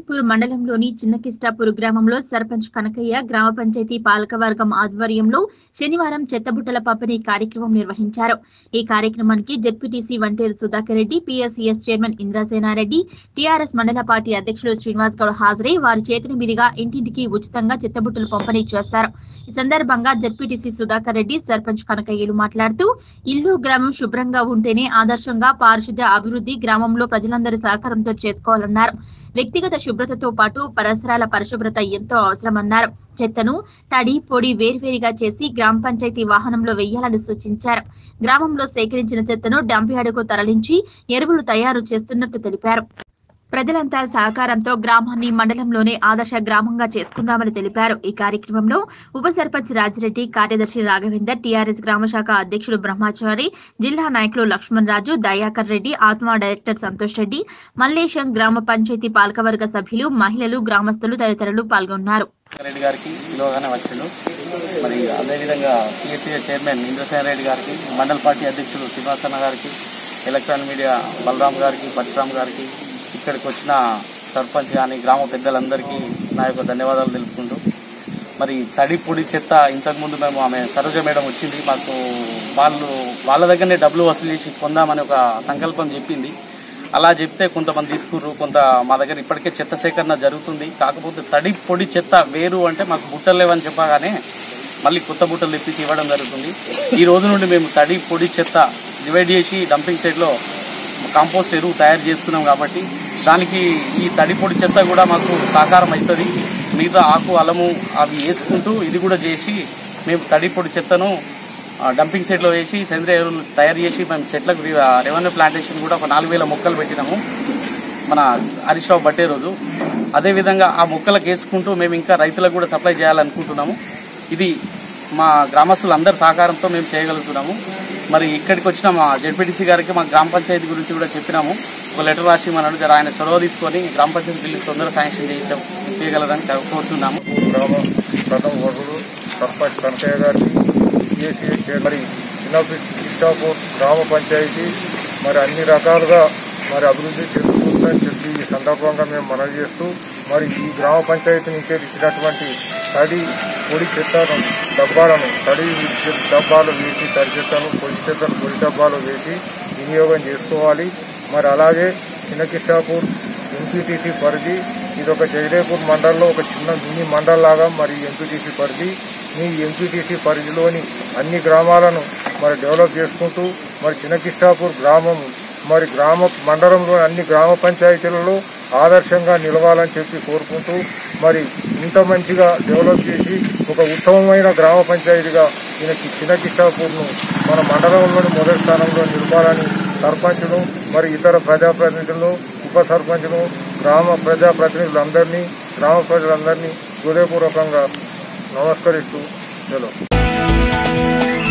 జైపూర్ మండలంలోని చిన్నకిష్టాపూర్ గ్రామంలో సర్పంచ్ కనకయ్య గ్రామ పంచాయతీ పాలకవర్గం ఆధ్వర్యంలో శనివారం చెత్తబుట్టల పంపిణీ కార్యక్రమం నిర్వహించారు ఈ కార్యక్రమానికి ZPTC Vanteru Sudhakar Reddy PSCS chairman Indrasena Reddy TRS మండల పార్టీ అధ్యక్షులు శ్రీనివాస్ గౌడ్ హాజరై వారి చేతుల మీదుగా ఇంటింటికి ఉచితంగా చెత్తబుట్టలు పంపిణీ చేశారు ఈ సందర్భంగా జెడ్పీటీసీ సుధాకర్ రెడ్డి సర్పంచ్ కనకయ్యలు మాట్లాడుతూ ఇల్లు గ్రామం శుభ్రంగా ఉంటేనే ఆదర్శంగా పారిశుద్ధ్య అభివృద్ధి గ్రామంలో ప్రజలందరి సహకారంతో చేసుకోవాలన్నారు వ్యక్తిగత శుభ్రతతో పాటు పరిసరాల పరిశుభ్రత ఎంతో అవసరమన్నారు చెత్తను తడి పొడి వేర్వేరుగా చేసి గ్రామ పంచాయతీ వాహనంలో వెయ్యాలని సూచించారు గ్రామంలో సేకరించిన చెత్తను డంప్ యార్డుకు తరలించి ఎరువులు తయారు చేస్తున్నట్టు తెలిపారు ప్రజలంతా సహకారంతో గ్రామాన్ని మండలంలోనే ఆదర్శ గ్రామంగా చేసుకుందామని తెలిపారు ఈ కార్యక్రమంలో ఉప సర్పంచ్ రాజిరెడ్డి కార్యదర్శి రాఘవేందర్ టీఆర్ఎస్ గ్రామ శాఖ అధ్యక్షుడు బ్రహ్మచారి జిల్లా నాయకులు లక్ష్మణ్ రాజు దయాకర్ రెడ్డి ఆత్మ డైరెక్టర్ సంతోష్ రెడ్డి మల్లేశం గ్రామ పంచాయతీ పాలకవర్గ సభ్యులు మహిళలు గ్రామస్తులు తదితరులు పాల్గొన్నారు రెడ్డి గారికి పిలువగానే వచ్చిండు మరి అదేవిధంగా పిఎస్సీ చైర్మన్ ఇంద్రసేన రెడ్డి గారికి మండల పార్టీ అధ్యక్షుడు శ్రీనివాసన్న గారికి ఎలక్ట్రానిక్ మీడియా బలరాం గారికి పరశురామ్ గారికి ఇక్కడికి వచ్చిన సర్పంచ్ కానీ గ్రామ పెద్దలందరికీ నా యొక్క ధన్యవాదాలు తెలుపుకుంటూ మరి తడి పొడి చెత్త ఇంతకుముందు మేము ఆమె సరోజ మేడం వచ్చింది మాకు వాళ్ళు వాళ్ళ దగ్గరనే డబ్బులు వసూలు చేసి కొందామని ఒక సంకల్పం చెప్పింది అలా చెప్తే కొంతమంది తీసుకుర్రు కొంత మా దగ్గర ఇప్పటికే చెత్త సేకరణ జరుగుతుంది కాకపోతే తడి పొడి చెత్త వేరు అంటే మాకు బుట్టలు లేవని చెప్పగానే మళ్ళీ కొత్త బుట్టలు తెప్పించి ఇవ్వడం జరుగుతుంది ఈ రోజు నుండి మేము తడి పొడి చెత్త డివైడ్ చేసి డంపింగ్ సైడ్లో కాంపోస్ట్ ఎరువు తయారు చేస్తున్నాం కాబట్టి దానికి ఈ తడి పొడి చెత్త కూడా మాకు సహకారం అవుతుంది మిగతా ఆకు అలము అవి వేసుకుంటూ ఇది కూడా చేసి మేము తడి పొడి చెత్తను ఆ, డంపింగ్ సైట్లో వేసి సేంద్రియ ఎరువులు తయారు చేసి మేము చెట్లకు రి- ఆ, రెవెన్యూ ప్లాంటేషన్ కూడా ఒక నాలుగు వేల మొక్కలు పెట్టినాము మన హరీష్ రావు బట్టే రోజు అదేవిధంగా ఆ మొక్కలకు వేసుకుంటూ మేము ఇంకా రైతులకు కూడా సప్లై చేయాలనుకుంటున్నాము ఇది మా గ్రామస్తులందరి సహకారంతో మేము చేయగలుగుతున్నాము మరి ఇక్కడికి వచ్చిన మా జెడ్పీటీసీ గారికి మా గ్రామ పంచాయతీ గురించి కూడా చెప్పినాము ఒక లెటర్ రాసి మనడు జర ఆయన చొరవ తీసుకొని గ్రామ పంచాయతీ బిల్లు తొందరగా శాంక్షన్ చేయించ చేయగలరని కోరుతున్నాము గ్రామ ప్రథమ వరుడు సర్పంచ్ కనకయ్య గారికి పిఎస్సీ మరి చిన్న ఇష్టాపూర్ గ్రామ పంచాయతీ మరి అన్ని రకాలుగా మరి అభివృద్ధి చెందుతుందని చెప్పి ఈ సందర్భంగా మేము మనవి చేస్తూ మరి ఈ గ్రామ పంచాయతీ నుంచి ఇచ్చినటువంటి తడి పొడి చెత్తను డబ్బాలను తడి చెత్త డబ్బాలు వేసి తడి చెత్తను పొడి చెత్తను పొడి డబ్బాలు వేసి వినియోగం చేసుకోవాలి మరి అలాగే చిన్నకిష్టాపూర్ ఎంపీటీసీ పరిధి ఇది ఒక జయదేపూర్ మండలంలో ఒక చిన్న మినీ మండల్ లాగా మరి ఎంపీటీసీ పరిధి ఈ ఎంపీటీసీ పరిధిలోని అన్ని గ్రామాలను మరి డెవలప్ చేసుకుంటూ మరి చిన్నకిష్టాపూర్ గ్రామం మరి గ్రామ మండలంలో అన్ని గ్రామ పంచాయతీలలో ఆదర్శంగా నిలవాలని చెప్పి కోరుకుంటూ మరి ఇంత మంచిగా డెవలప్ చేసి ఒక ఉత్తమమైన గ్రామ పంచాయతీగా ఈయనకి చిన్నకిష్టాపూర్ను మన మండలంలోని మొదటి స్థానంలో నిలపాలని సర్పంచులు మరి ఇతర ప్రజాప్రతినిధులు ఉప సర్పంచులు గ్రామ ప్రజాప్రతినిధులందరినీ గ్రామ ప్రజలందరినీ హృదయపూర్వకంగా నమస్కరిస్తూ సెలవు